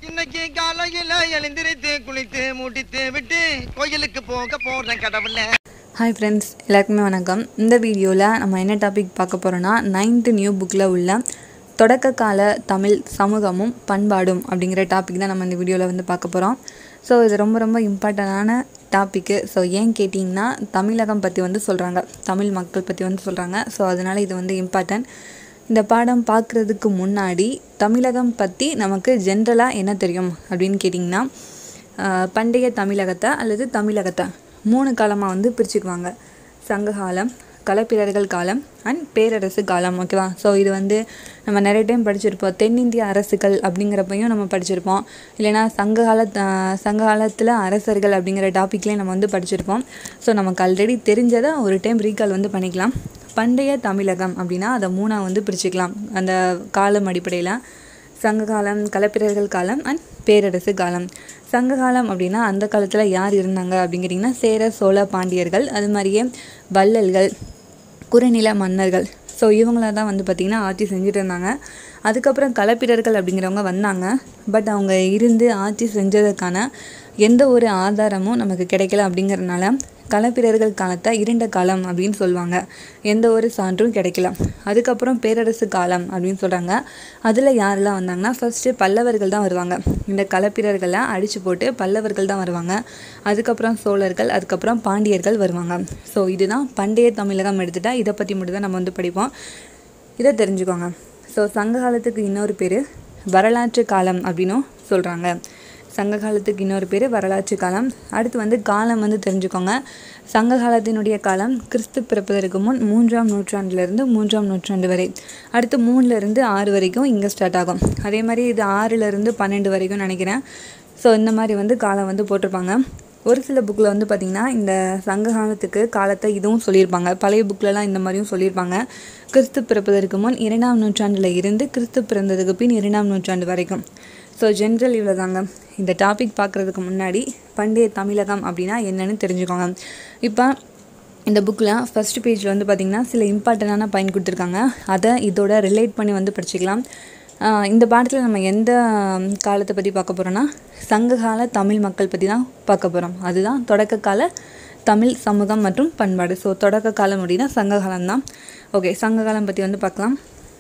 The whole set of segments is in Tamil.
இன்னைக்கு காலையில எழுந்திருத்து குளித்து மூட்டித்து விட்டு கோயிலுக்கு போக போறேன் கடவுள ஹாய் ஃப்ரெண்ட்ஸ் எல்லாருக்குமே வணக்கம் இந்த வீடியோவில் நம்ம என்ன டாபிக் பார்க்க போகிறோன்னா நைன்த்து நியூ புக்கில் உள்ள தொடக்க கால தமிழ் சமூகமும் பண்பாடும் அப்படிங்கிற டாபிக் தான் நம்ம இந்த வீடியோவில் வந்து பார்க்க போகிறோம் ஸோ இது ரொம்ப ரொம்ப இம்பார்ட்டண்டான டாப்பிக்கு ஸோ ஏன் கேட்டிங்கன்னா தமிழகம் பற்றி வந்து சொல்கிறாங்க தமிழ் மக்கள் பற்றி வந்து சொல்கிறாங்க ஸோ அதனால் இது வந்து இம்பார்ட்டன்ட் இந்த பாடம் பார்க்குறதுக்கு முன்னாடி தமிழகம் பற்றி நமக்கு ஜென்ரலாக என்ன தெரியும் அப்படின்னு கேட்டிங்கன்னா ஆஹ், பண்டைய தமிழகத்தை அல்லது தமிழகத்தை மூணு காலமாக வந்து பிரிச்சுக்குவாங்க சங்ககாலம் களப்பிரர்கள் காலம் அண்ட் பேரரசு காலம் ஓகேவா ஸோ இது வந்து நம்ம நிறைய டைம் படிச்சிருப்போம் தென்னிந்திய அரசுகள் அப்படிங்கிறப்பையும் நம்ம படிச்சிருப்போம் இல்லைன்னா சங்ககால ஆஹ், சங்ககாலத்தில் அரசர்கள் அப்படிங்கிற டாப்பிக்லேயும் நம்ம வந்து படிச்சிருப்போம் ஸோ நமக்கு ஆல்ரெடி தெரிஞ்சதை ஒரு டைம் ரீகால் வந்து பண்ணிக்கலாம் பண்டைய தமிழகம் அப்படின்னா அதை மூணாக வந்து பிரிச்சுக்கலாம் அந்த காலம் அடிப்படையில் சங்ககாலம் களப்பிரர்கள் காலம் அண்ட் பேரரசு காலம் சங்ககாலம் அப்படின்னா அந்த காலத்தில் யார் இருந்தாங்க அப்படிங்கிறீங்கன்னா சேர சோழ பாண்டியர்கள் அது மாதிரியே வள்ளல்கள் குறுநில மன்னர்கள் ஸோ இவங்கள தான் வந்து பார்த்திங்கன்னா ஆட்சி செஞ்சுட்டு இருந்தாங்க அதுக்கப்புறம் களப்பிரர்கள் அப்படிங்கிறவங்க வந்தாங்க பட் அவங்க இருந்து ஆட்சி செஞ்சதுக்கான எந்த ஒரு ஆதாரமும் நமக்கு கிடைக்கல அப்படிங்கிறதுனால களப்பிரர்கள் காலத்தை இருண்ட காலம் அப்படின்னு சொல்லுவாங்க எந்த ஒரு சான்றும் கிடைக்கல அதுக்கப்புறம் பேரரசு காலம் அப்படின்னு சொல்கிறாங்க அதில் யாரெல்லாம் வந்தாங்கன்னா ஃபஸ்ட்டு பல்லவர்கள் தான் வருவாங்க இந்த களப்பிரர்களை அடித்து போட்டு பல்லவர்கள் தான் வருவாங்க அதுக்கப்புறம் சோழர்கள் அதுக்கப்புறம் பாண்டியர்கள் வருவாங்க ஸோ இதுதான் பண்டைய தமிழகம் எடுத்துட்டா இதை பற்றி மட்டும் தான் நம்ம வந்து படிப்போம் இதை தெரிஞ்சுக்கோங்க ஸோ சங்க காலத்துக்கு இன்னொரு பேர் வரலாற்று காலம் அப்படின்னும் சொல்கிறாங்க சங்க காலத்துக்கு இன்னொரு பேர் வரலாற்று காலம் அடுத்து வந்து காலம் வந்து தெரிஞ்சுக்கோங்க சங்க காலத்தினுடைய காலம் கிறிஸ்து பிறப்பதற்கு முன் மூன்றாம் நூற்றாண்டுலேருந்து மூன்றாம் நூற்றாண்டு வரை அடுத்து மூணுலேருந்து ஆறு வரைக்கும் இங்கே ஸ்டார்ட் ஆகும் அதே மாதிரி இது ஆறுலேருந்து பன்னெண்டு வரைக்கும் நினைக்கிறேன் ஸோ இந்த மாதிரி வந்து காலம் வந்து போட்டிருப்பாங்க ஒரு சில புக்கில் வந்து பார்த்திங்கன்னா இந்த சங்க காலத்துக்கு காலத்தை இதுவும் சொல்லியிருப்பாங்க பழைய புக்லலாம் இந்த மாதிரியும் சொல்லியிருப்பாங்க கிறிஸ்து பிறப்பதற்கு முன் இரண்டாம் நூற்றாண்டில் இருந்து கிறிஸ்து பிறந்ததுக்கு பின் இரண்டாம் நூற்றாண்டு வரைக்கும் ஸோ ஜென்ரல் இவ்வளோ தாங்க இந்த டாபிக் பார்க்குறதுக்கு முன்னாடி பண்டைய தமிழகம் அப்படின்னா என்னன்னு தெரிஞ்சுக்கோங்க இப்போ இந்த புக்கில் ஃபர்ஸ்ட் பேஜில் வந்து பார்த்திங்கன்னா சில இம்பார்ட்டண்டான பாயிண்ட் கொடுத்துருக்காங்க அதை இதோட ரிலேட் பண்ணி வந்து படிச்சுக்கலாம் ஆஹ் இந்த பாடத்தில் நம்ம எந்த ஆம், காலத்தை பற்றி பார்க்க போகிறோன்னா சங்ககால தமிழ் மக்கள் பற்றி தான் பார்க்க போகிறோம் அதுதான் தொடக்க கால தமிழ் சமூகம் மற்றும் பண்பாடு ஸோ தொடக்க காலம் அப்படின்னா சங்ககாலம் தான் ஓகே சங்ககாலம் பற்றி வந்து பார்க்கலாம்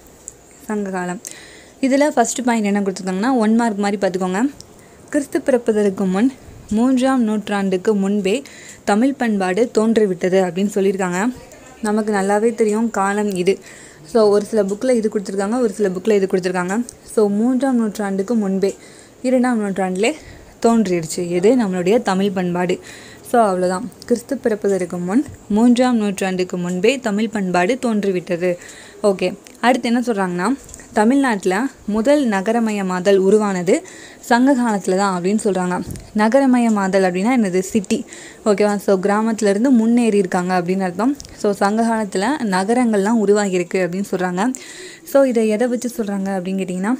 சங்ககாலம் இதில் ஃபஸ்ட்டு பாயிண்ட் என்ன கொடுத்துருக்காங்கன்னா ஒன் மார்க் மாதிரி பார்த்துக்கோங்க கிறிஸ்து பிறப்பதற்கு முன் மூன்றாம் நூற்றாண்டுக்கு முன்பே தமிழ் பண்பாடு தோன்றிவிட்டது அப்படின்னு சொல்லியிருக்காங்க நமக்கு நல்லாவே தெரியும் காலம் இது ஸோ ஒரு சில புக்கில் இது கொடுத்துருக்காங்க ஒரு சில புக்கில் இது கொடுத்துருக்காங்க ஸோ மூன்றாம் நூற்றாண்டுக்கு முன்பே இரண்டாம் நூற்றாண்டிலே தோன்றிடுச்சு எது நம்மளுடைய தமிழ் பண்பாடு ஸோ அவ்வளோதான் கிறிஸ்து பிறப்பதற்கு முன் மூன்றாம் நூற்றாண்டுக்கு முன்பே தமிழ் பண்பாடு தோன்றிவிட்டது ஓகே அடுத்து என்ன சொல்கிறாங்கன்னா தமிழ்நாட்டில் முதல் நகரமயமாதல் உருவானது சங்க காலத்தில் தான் அப்படின்னு சொல்கிறாங்க நகரமயமாதல் அப்படின்னா என்னது சிட்டி ஓகேவா ஸோ கிராமத்துலேருந்து முன்னேறி இருக்காங்க அப்படின்னு அர்த்தம் ஸோ சங்க காலத்தில் நகரங்கள்லாம் உருவாகியிருக்கு அப்படின்னு சொல்கிறாங்க ஸோ இதை எதை வச்சு சொல்கிறாங்க அப்படின்னு கேட்டிங்கன்னா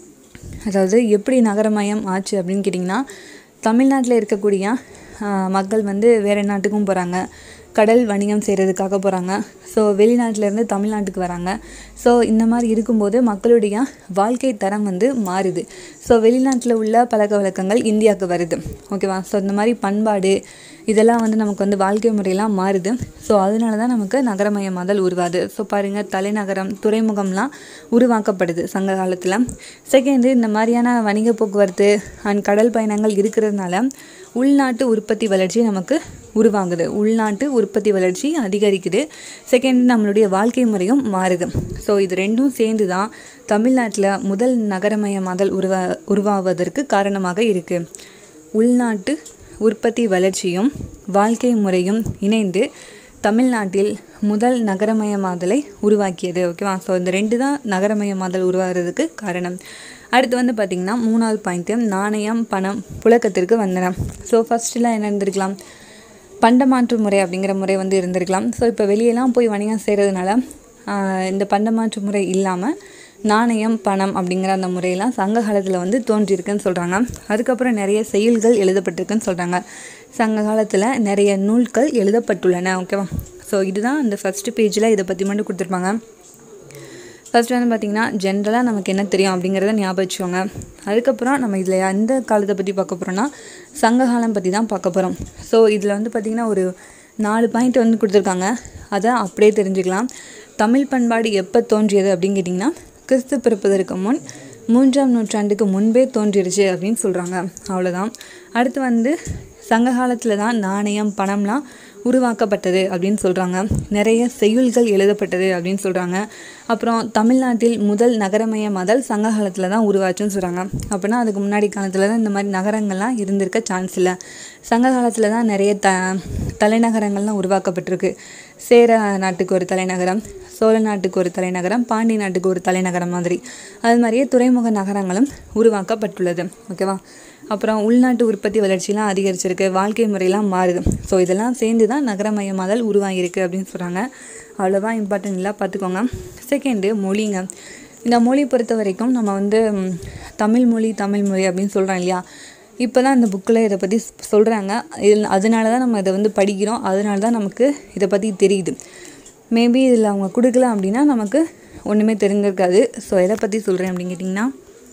அதாவது எப்படி நகரமயம் ஆச்சு அப்படின்னு கேட்டிங்கன்னா தமிழ்நாட்டில் இருக்கக்கூடிய ஆஹ், மக்கள் வந்து வேறு நாட்டுக்கும் போகிறாங்க கடல் வணிகம் செய்கிறதுக்காக போகிறாங்க ஸோ வெளிநாட்டிலேருந்து தமிழ்நாட்டுக்கு வராங்க ஸோ இந்த மாதிரி இருக்கும்போது மக்களுடைய வாழ்க்கை தரம் வந்து மாறுது ஸோ வெளிநாட்டில் உள்ள பழக்க வழக்கங்கள் இந்தியாவுக்கு வருது ஓகேவா ஸோ இந்த மாதிரி பண்பாடு இதெல்லாம் வந்து நமக்கு வந்து வாழ்க்கை முறையெல்லாம் மாறுது ஸோ அதனால தான் நமக்கு நகரமயமாதல் உருவாது ஸோ பாருங்கள் தலைநகரம் துறைமுகம்லாம் உருவாக்கப்படுது சங்க காலத்தில் செகண்டு இந்த மாதிரியான வணிக போக்குவரத்து அண்ட் கடல் பயணங்கள் இருக்கிறதுனால உள்நாட்டு உற்பத்தி வளர்ச்சி நமக்கு உருவாகுது உள்நாட்டு உற்பத்தி வளர்ச்சி அதிகரிக்குது செகண்ட் நம்மளுடைய வாழ்க்கை முறையும் மாறுது ஸோ இது ரெண்டும் சேர்ந்து தான் தமிழ்நாட்டில் முதல் நகரமயமாதல் உருவா உருவாவதற்கு காரணமாக இருக்குது உள்நாட்டு உற்பத்தி வளர்ச்சியும் வாழ்க்கை முறையும் இணைந்து தமிழ்நாட்டில் முதல் நகரமயமாதலை உருவாக்கியது ஓகேவா ஸோ இந்த ரெண்டு தான் நகரமயமாதல் உருவாகிறதுக்கு காரணம் அடுத்து வந்து பார்த்திங்கன்னா மூணாவது பாயிண்ட்டு நாணயம் பணம் புழக்கத்திற்கு வந்தன ஸோ ஃபஸ்ட்டுலாம் என்ன இருந்திருக்கலாம் பண்டமாற்று முறை அப்படிங்கிற முறை வந்து இருந்திருக்கலாம் ஸோ இப்போ வெளியெல்லாம் போய் வணிகம் செய்கிறதுனால இந்த பண்டமாற்று முறை இல்லாமல் நாணயம் பணம் அப்படிங்கிற அந்த முறையெல்லாம் சங்க காலத்தில் வந்து தோன்றியிருக்குன்னு சொல்கிறாங்க அதுக்கப்புறம் நிறைய செயல்கள் எழுதப்பட்டிருக்குன்னு சொல்கிறாங்க சங்க காலத்தில் நிறைய நூல்கள் எழுதப்பட்டுள்ளன ஓகேவா ஸோ இதுதான் அந்த ஃபஸ்ட்டு பேஜில் இதை பற்றி மட்டும் கொடுத்துருப்பாங்க ஃபர்ஸ்ட் வந்து பார்த்திங்கன்னா ஜென்ரலாக நமக்கு என்ன தெரியும் அப்படிங்கிறத ஞாபகம் வச்சுக்கோங்க அதுக்கப்புறம் நம்ம இதில் எந்த காலத்தை பற்றி பார்க்க போகிறோம்னா சங்ககாலம் பற்றி தான் பார்க்க போகிறோம் ஸோ இதில் வந்து பார்த்திங்கன்னா ஒரு நாலு பாயிண்ட் வந்து கொடுத்துருக்காங்க அதை அப்படியே தெரிஞ்சுக்கலாம் தமிழ் பண்பாடு எப்போ தோன்றியது அப்படின்னு கேட்டிங்கன்னா கிறிஸ்து பிறப்பதற்கு முன் மூன்றாம் நூற்றாண்டுக்கு முன்பே தோன்றிருச்சு அப்படின்னு சொல்கிறாங்க அவ்வளோதான் அடுத்து வந்து சங்க காலத்தில் தான் நாணயம் பணம்லாம் உருவாக்கப்பட்டது அப்படின்னு சொல்கிறாங்க நிறைய செய்யுள்கள் எழுதப்பட்டது அப்படின்னு சொல்கிறாங்க அப்புறம் தமிழ்நாட்டில் முதல் நகரமயமாதல் சங்க காலத்தில் தான் உருவாச்சுன்னு சொல்கிறாங்க அப்படின்னா அதுக்கு முன்னாடி காலத்தில் தான் இந்த மாதிரி நகரங்கள்லாம் இருந்திருக்க சான்ஸ் இல்லை சங்க காலத்தில் தான் நிறைய த தலைநகரங்கள்லாம் உருவாக்கப்பட்டிருக்கு சேர நாட்டுக்கு ஒரு தலைநகரம் சோழ நாட்டுக்கு ஒரு தலைநகரம் பாண்டி நாட்டுக்கு ஒரு தலைநகரம் மாதிரி அது மாதிரியே துறைமுக நகரங்களும் உருவாக்கப்பட்டுள்ளது ஓகேவா அப்புறம் உள்நாட்டு உற்பத்தி வளர்ச்சிலாம் அதிகரிச்சிருக்கு வாழ்க்கை முறையெல்லாம் மாறுது ஸோ இதெல்லாம் சேர்ந்து தான் நகரமயமாதல் உருவாகியிருக்கு அப்படின்னு சொல்கிறாங்க அவ்வளோவா இம்பார்ட்டன்ட் இல்லை பார்த்துக்கோங்க செகண்டு மொழிங்க இந்த மொழி பொறுத்த வரைக்கும் நம்ம வந்து ம், தமிழ் மொழி தமிழ் மொழி அப்படின்னு சொல்கிறோம் இல்லையா இப்போ தான் இந்த புக்கில் இதை பற்றி சொல்கிறாங்க இதில் அதனால தான் நம்ம இதை வந்து படிக்கிறோம் அதனால தான் நமக்கு இதை பற்றி தெரியுது மேபி இதில் அவங்க கொடுக்கல அப்படின்னா நமக்கு ஒன்றுமே தெரிஞ்சிருக்காது ஸோ எதை பற்றி சொல்கிறேன் அப்படின்னு கேட்டிங்கன்னா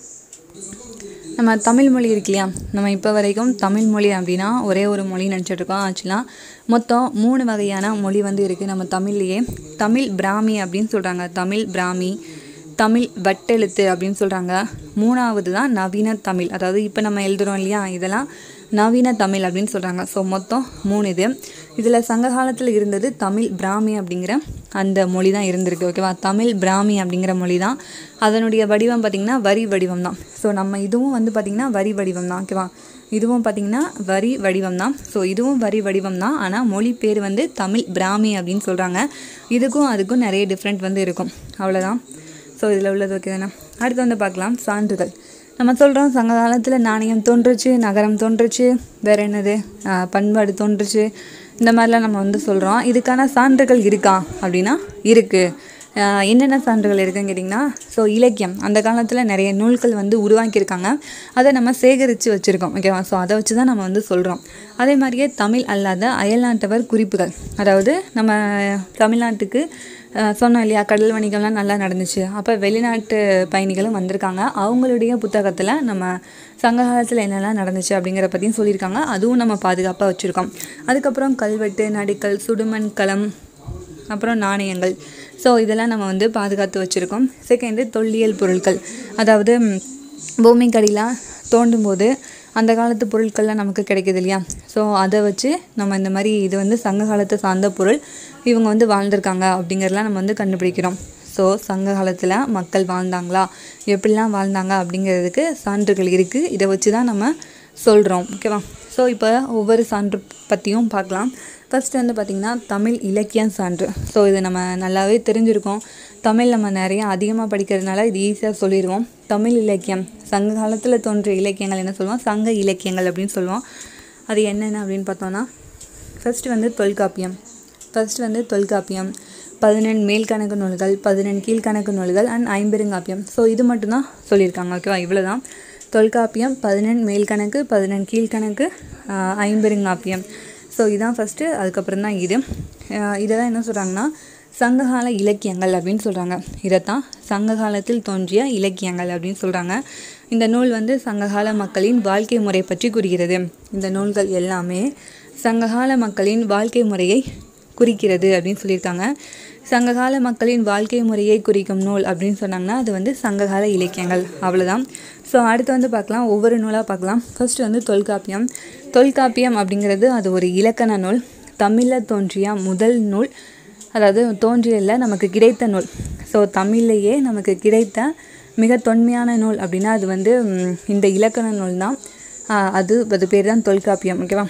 நம்ம தமிழ் மொழி இருக்கு இல்லையா நம்ம இப்போ வரைக்கும் தமிழ் மொழி அப்படின்னா ஒரே ஒரு மொழி நினச்சிட்டு இருக்கோம் ஆக்சுவலாக மொத்தம் மூணு வகையான மொழி வந்து இருக்குது நம்ம தமிழ்லேயே தமிழ் பிராமி அப்படின்னு சொல்கிறாங்க தமிழ் பிராமி தமிழ் வட்டெழுத்து அப்படின்னு சொல்கிறாங்க மூணாவது தான் நவீன தமிழ் அதாவது இப்போ நம்ம எழுதுகிறோம் இல்லையா இதெல்லாம் நவீன தமிழ் அப்படின்னு சொல்கிறாங்க ஸோ மொத்தம் மூணு இது இதில் சங்க காலத்தில் இருந்தது தமிழ் பிராமி அப்படிங்கிற அந்த மொழி தான் இருந்திருக்கு ஓகேவா தமிழ் பிராமி அப்படிங்கிற மொழி தான் அதனுடைய வடிவம் பார்த்திங்கன்னா வரி வடிவம் தான் ஸோ நம்ம இதுவும் வந்து பார்த்திங்கன்னா வரி வடிவம் தான் ஓகேவா இதுவும் பார்த்திங்கன்னா வரி வடிவம் தான் ஸோ இதுவும் வரி வடிவம் தான் ஆனால் மொழி பேர் வந்து தமிழ் பிராமி அப்படின்னு சொல்கிறாங்க இதுக்கும் அதுக்கும் நிறைய டிஃப்ரெண்ட் வந்து இருக்கும் அவ்வளோதான் ஸோ இதில் உள்ளது ஓகே தானே அடுத்து வந்து பார்க்கலாம் சான்றுகள் நம்ம சொல்கிறோம் சங்க காலத்தில் நாணயம் தோன்றுச்சு நகரம் தோன்றுச்சு வேறு என்னது ஆஹ் பண்பாடு தோன்றுச்சு இந்த மாதிரிலாம் நம்ம வந்து சொல்கிறோம் இதுக்கான சான்றுகள் இருக்கா அப்படின்னா இருக்குது என்னென்ன சான்றுகள் இருக்குன்னு கேட்டிங்கன்னா ஸோ இலக்கியம் அந்த காலத்தில் நிறைய நூல்கள் வந்து உருவாக்கியிருக்காங்க அதை நம்ம சேகரித்து வச்சுருக்கோம் ஓகேவா ஸோ அதை வச்சு தான் நம்ம வந்து சொல்கிறோம் அதே மாதிரியே தமிழ் அல்லாத அயல்நாட்டவர் குறிப்புகள் அதாவது நம்ம தமிழ்நாட்டுக்கு அஹ், சொன்னோம் இல்லையா கடல் வணிகம்லாம் நல்லா நடந்துச்சு அப்போ வெளிநாட்டு பயணிகளும் வந்திருக்காங்க அவங்களுடைய புத்தகத்தில் நம்ம சங்க காலத்தில் என்னெல்லாம் நடந்துச்சு அப்படிங்கிற பற்றியும் சொல்லியிருக்காங்க அதுவும் நம்ம பாதுகாப்பாக வச்சுருக்கோம் அதுக்கப்புறம் கல்வெட்டு நடுக்கல் சுடுமண் களம் அப்புறம் நாணயங்கள் ஸோ இதெல்லாம் நம்ம வந்து பாதுகாத்து வச்சுருக்கோம் செகண்டு தொல்லியல் பொருட்கள் அதாவது ம், பூமிக்கடியில் தோண்டும் போது அந்த காலத்து பொருட்கள்லாம் நமக்கு கிடைக்குது இல்லையா ஸோ அதை வச்சு நம்ம இந்த மாதிரி இது வந்து சங்க காலத்தை சார்ந்த பொருள் இவங்க வந்து வாழ்ந்திருக்காங்க அப்படிங்கிறதெல்லாம் நம்ம வந்து கண்டுபிடிக்கிறோம் ஸோ சங்க காலத்தில் மக்கள் வாழ்ந்தாங்களா எப்படிலாம் வாழ்ந்தாங்க அப்படிங்கிறதுக்கு சான்றுகள் இருக்குது இதை வச்சு தான் நம்ம சொல்கிறோம் ஓகேவா ஸோ இப்போ ஒவ்வொரு சான்று பற்றியும் பார்க்கலாம் ஃபர்ஸ்ட் வந்து பார்த்திங்கன்னா தமிழ் இலக்கியம் சான்று ஸோ இது நம்ம நல்லாவே தெரிஞ்சிருக்கோம் தமிழ் நம்ம நிறைய அதிகமாக படிக்கிறதுனால இது ஈஸியாக சொல்லிடுவோம் தமிழ் இலக்கியம் சங்க காலத்தில் தோன்றிய இலக்கியங்கள் என்ன சொல்லுவோம் சங்க இலக்கியங்கள் அப்படின்னு சொல்லுவோம் அது என்னென்ன அப்படின்னு பார்த்தோன்னா ஃபர்ஸ்ட் வந்து தொல்காப்பியம் ஃபர்ஸ்ட் வந்து தொல்காப்பியம் பதினெண் மேல்கணக்கு நூல்கள் பதினெண் கீழ்கணக்கு நூல்கள் அண்ட் ஐம்பெருங்காப்பியம் ஸோ இது மட்டும்தான் சொல்லியிருக்காங்க ஓகேவா இவ்வளோ தான் தொல்காப்பியம் பதினெண் மேல்கணக்கு பதினெண் கீழ்கணக்கு ஆஹ் ஐம்பெருங்காப்பியம் ஸோ இதான் ஃபஸ்ட்டு அதுக்கப்புறம் தான் இது ஆஹ் இதை தான் என்ன சொல்கிறாங்கன்னா சங்ககால இலக்கியங்கள் அப்படின்னு சொல்கிறாங்க இதைத்தான் சங்க காலத்தில் தோன்றிய இலக்கியங்கள் அப்படின்னு சொல்கிறாங்க இந்த நூல் வந்து சங்ககால மக்களின் வாழ்க்கை முறை பற்றி கூறுகிறது இந்த நூல்கள் எல்லாமே சங்ககால மக்களின் வாழ்க்கை முறையை குறிக்கிறது அப்படின்னு சொல்லியிருக்காங்க சங்ககால மக்களின் வாழ்க்கை முறையை குறிக்கும் நூல் அப்படின்னு சொன்னாங்கன்னா அது வந்து சங்ககால இலக்கியங்கள் அவ்வளோதான் ஸோ அடுத்து வந்து பார்க்கலாம் ஒவ்வொரு நூலாக பார்க்கலாம் ஃபர்ஸ்ட் வந்து தொல்காப்பியம் தொல்காப்பியம் அப்படிங்கிறது அது ஒரு இலக்கண நூல் தமிழில் தோன்றிய முதல் நூல் அதாவது தோன்றிய இல்லை நமக்கு கிடைத்த நூல் ஸோ தமிழ்லையே நமக்கு கிடைத்த மிக தொன்மையான நூல் அப்படின்னா அது வந்து ம், இந்த இலக்கண நூல் தான் ஆஹ் அது அது பேர் தான் தொல்காப்பியம் ஓகேவா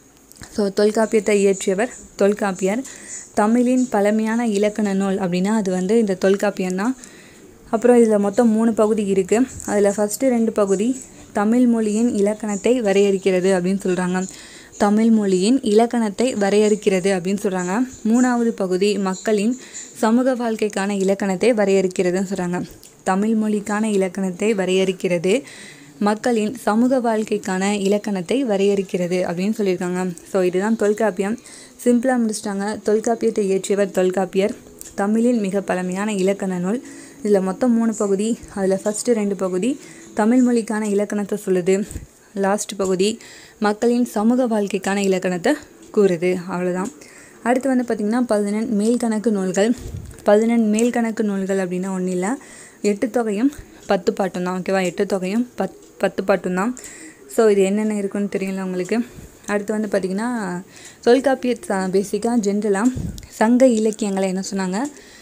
ஸோ தொல்காப்பியத்தை இயற்றியவர் தொல்காப்பியர் தமிழின் பழமையான இலக்கண நூல் அப்படின்னா அது வந்து இந்த தொல்காப்பியம் தான் அப்புறம் இதில் மொத்தம் மூணு பகுதி இருக்குது அதில் ஃபஸ்ட்டு ரெண்டு பகுதி தமிழ் மொழியின் இலக்கணத்தை வரையறுக்கிறது அப்படின்னு சொல்கிறாங்க தமிழ் மொழியின் இலக்கணத்தை வரையறுக்கிறது அப்படின்னு சொல்கிறாங்க மூணாவது பகுதி மக்களின் சமூக வாழ்க்கைக்கான இலக்கணத்தை வரையறுக்கிறதுன்னு சொல்கிறாங்க தமிழ் மொழிக்கான இலக்கணத்தை வரையறுக்கிறது மக்களின் சமூக வாழ்க்கைக்கான இலக்கணத்தை வரையறுக்கிறது அப்படின்னு சொல்லியிருக்காங்க ஸோ இதுதான் தொல்காப்பியம் சிம்பிளாக முடிச்சிட்டாங்க தொல்காப்பியத்தை இயற்றியவர் தொல்காப்பியர் தமிழின் மிக பழமையான இலக்கண நூல் இதில் மொத்தம் மூணு பகுதி அதில் ஃபஸ்ட்டு ரெண்டு பகுதி தமிழ் மொழிக்கான இலக்கணத்தை சொல்லுது லாஸ்ட் பகுதி மக்களின் சமூக வாழ்க்கைக்கான இலக்கணத்தை கூறுது அவ்வளோதான் அடுத்து வந்து பார்த்திங்கன்னா பதினெண் மேல்கணக்கு நூல்கள் பதினெண் மேல்கணக்கு நூல்கள் அப்படின்னா ஒன்றும் இல்லை எட்டு தொகையும் பத்து பாட்டும் தான் ஓகேவா எட்டு தொகையும் பத் பத்து பாட்டும் தான் ஸோ இது என்னென்ன இருக்குன்னு தெரியல உங்களுக்கு அடுத்து வந்து பார்த்திங்கன்னா தொல்காப்பிய பேசிக்காக ஜென்ரலாக சங்க இலக்கியங்களை என்ன சொன்னாங்க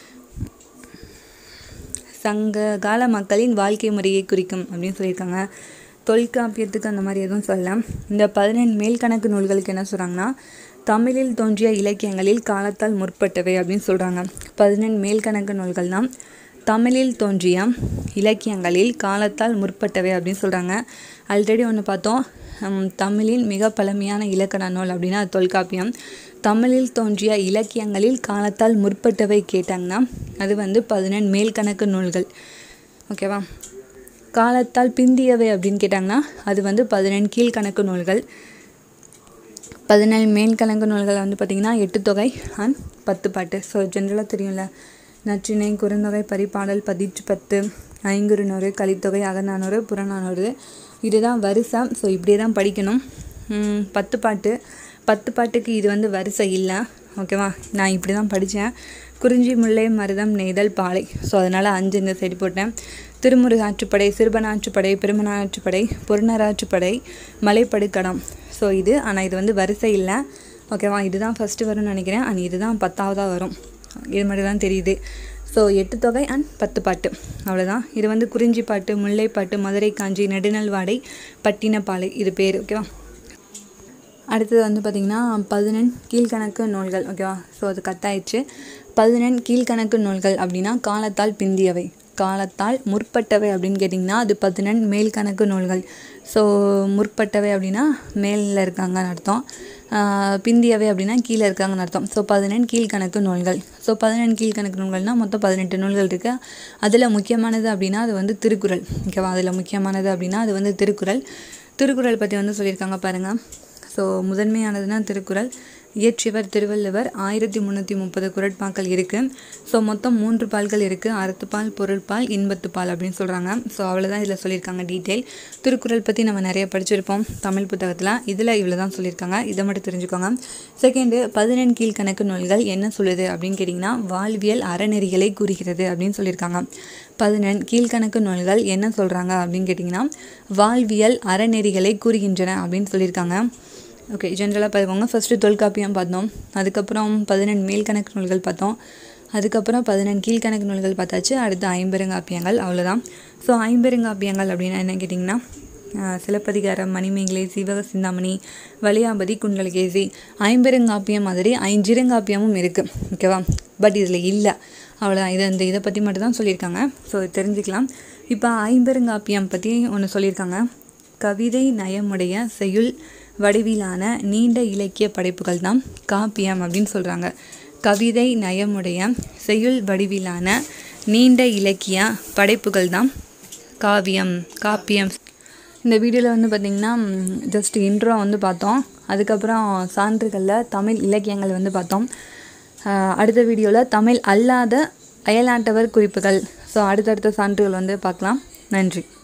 சங்க கால மக்களின் வாழ்க்கை முறையை குறிக்கும் அப்படின்னு சொல்லியிருக்காங்க தொல்காப்பியத்துக்கு அந்த மாதிரி எதுவும் சொல்லலாம் இந்த பதினெண் மேல்கணக்கு நூல்களுக்கு என்ன சொல்கிறாங்கன்னா தமிழில் தோன்றிய இலக்கியங்களில் காலத்தால் முற்பட்டவை அப்படின்னு சொல்கிறாங்க பதினெண் மேல்கணக்கு நூல்கள் தான் தமிழில் தோன்றிய இலக்கியங்களில் காலத்தால் முற்பட்டவை அப்படின்னு சொல்கிறாங்க ஆல்ரெடி ஒன்று பார்த்தோம் ஹம், தமிழின் மிக பழமையான இலக்கண நூல் அப்படின்னா அது தொல்காப்பியம் தமிழில் தோன்றிய இலக்கியங்களில் காலத்தால் முற்பட்டவை கேட்டாங்கன்னா அது வந்து பதினெண் மேல்கணக்கு நூல்கள் ஓகேவா காலத்தால் பிந்தியவை அப்படின்னு கேட்டாங்கன்னா அது வந்து பதினெண் கீழ்கணக்கு நூல்கள் பதினேழு மேல்கணக்கு நூல்கள் வந்து பார்த்திங்கன்னா எட்டு தொகை அண்ட் பத்து பாட்டு ஸோ ஜென்ரலாக தெரியும்ல நற்றிணை குறுந்தொகை பரிபாடல் பதிற்று பத்து ஐங்குறுநூறு கலித்தொகை அகநானூறு புறநானூறு இதுதான் வரிசை ஸோ இப்படியே தான் படிக்கணும் உம், பத்து பாட்டு பத்து பாட்டுக்கு இது வந்து வரிசை இல்லை ஓகேவா நான் இப்படி தான் படித்தேன் குறிஞ்சி முல்லை மருதம் நெய்தல் பாலை ஸோ அதனால் அஞ்சு இந்த சைடு போட்டேன் திருமுருகாற்றுப்படை சிறுபனாற்றுப்படை பெருமனாற்றுப்படை பொருணராற்றுப்படை மலைப்படுக்கடம் ஸோ இது ஆனால் இது வந்து வரிசை இல்லை ஓகேவா இதுதான் ஃபஸ்ட்டு வரும்னு நினைக்கிறேன் அண்ட் இதுதான் பத்தாவதாக வரும் இது மட்டும் தான் தெரியுது ஸோ எட்டு தொகை அண்ட் பத்து பாட்டு அவ்வளோதான் இது வந்து குறிஞ்சி பாட்டு முல்லை பாட்டு மதுரை காஞ்சி நெடுநல்வாடை பட்டினப்பாலை இது பேர் ஓகேவா அடுத்தது வந்து பார்த்திங்கன்னா பதினெண் கீழ்கணக்கு நூல்கள் ஓகேவா ஸோ அது கட்டாயிடுச்சு பதினெண் கீழ்கணக்கு நூல்கள் அப்படின்னா காலத்தால் பிந்தியவை காலத்தால் முற்பட்டவை அப்படின்னு கேட்டிங்கன்னா அது பதினெண் மேல்கணக்கு நூல்கள் ஸோ முற்பட்டவை அப்படின்னா மேலில் இருக்காங்கன்னு அர்த்தம் ஆஹ் பிந்தியவை அப்படின்னா கீழே இருக்காங்கன்னு அர்த்தம் ஸோ பதினெண் கீழ்கணக்கு நூல்கள் ஸோ பதினெண் கீழ்கணக்கு நூல்கள்னால் மொத்தம் பதினெட்டு நூல்கள் இருக்குது அதில் முக்கியமானது அப்படின்னா அது வந்து திருக்குறள் ஓகேவா அதில் முக்கியமானது அப்படின்னா அது வந்து திருக்குறள் திருக்குறள் பற்றி வந்து சொல்லியிருக்காங்க பாருங்கள் ஸோ முதன்மையானதுன்னா திருக்குறள் இயற்றியவர் திருவள்ளுவர் ஆயிரத்தி முந்நூற்றி முப்பது குரட்பாக்கள் இருக்குது ஸோ மொத்தம் மூன்று பால்கள் இருக்குது அறத்துப்பால் பொருட்பால் இன்பத்துப்பால் அப்படின்னு சொல்கிறாங்க ஸோ அவ்வளோதான் இதில் சொல்லியிருக்காங்க டீட்டெயில் திருக்குறள் பற்றி நம்ம நிறைய படிச்சிருப்போம் தமிழ் புத்தகத்தில் இதில் இவ்வளோ தான் சொல்லியிருக்காங்க இதை மட்டும் தெரிஞ்சுக்கோங்க செகண்டு பதினெண் கீழ்கணக்கு நூல்கள் என்ன சொல்லுது அப்படின்னு கேட்டிங்கன்னா வாழ்வியல் அறநெறிகளை கூறுகிறது அப்படின்னு சொல்லியிருக்காங்க பதினெண் கீழ்கணக்கு நூல்கள் என்ன சொல்கிறாங்க அப்படின்னு கேட்டிங்கன்னா வாழ்வியல் அறநெறிகளை கூறுகின்றன அப்படின்னு சொல்லியிருக்காங்க ஓகே ஜென்ரலாக பார்த்துக்கோங்க ஃபஸ்ட்டு தொல்காப்பியம் பார்த்தோம் அதுக்கப்புறம் பதினெண் மேல்கணக்கு நூல்கள் பார்த்தோம் அதுக்கப்புறம் பதினெண் கீழ்கணக்கு நூல்கள் பார்த்தாச்சு அடுத்து ஐம்பெருங்காப்பியங்கள் அவ்வளோதான் ஸோ ஐம்பெருங்காப்பியங்கள் அப்படின்னா என்ன கேட்டிங்கன்னா ஆஹ் சிலப்பதிகாரம் மணிமேகலை சீவக சிந்தாமணி வலியாபதி குண்டலகேசி ஐம்பெருங்காப்பியம் மாதிரி ஐஞ்சிருங்காப்பியமும் இருக்குது ஓகேவா பட் இதில் இல்லை அவ்வளோதான் இதை இந்த இதை பற்றி மட்டும் தான் சொல்லியிருக்காங்க ஸோ தெரிஞ்சுக்கலாம் இப்போ ஐம்பெருங்காப்பியம் பற்றி ஒன்று சொல்லியிருக்காங்க கவிதை நயமுடைய செய்யுள் வடிவிலான நீண்ட இலக்கிய படைப்புகள் தான் காப்பியம் அப்படின்னு சொல்கிறாங்க கவிதை நயமுடைய செய்யுள் வடிவிலான நீண்ட இலக்கிய படைப்புகள் தான் காவியம் காப்பியம் இந்த வீடியோவில் வந்து பார்த்திங்கன்னா ஜஸ்ட் இன்ட்ரோ வந்து பார்த்தோம் அதுக்கப்புறம் சான்றுகளில் தமிழ் இலக்கியங்கள் வந்து பார்த்தோம் ஆஹ் அடுத்த வீடியோவில் தமிழ் அல்லாத அயல்நாட்டவர் குறிப்புகள் ஸோ அடுத்தடுத்த சான்றுகள் வந்து பார்க்கலாம் நன்றி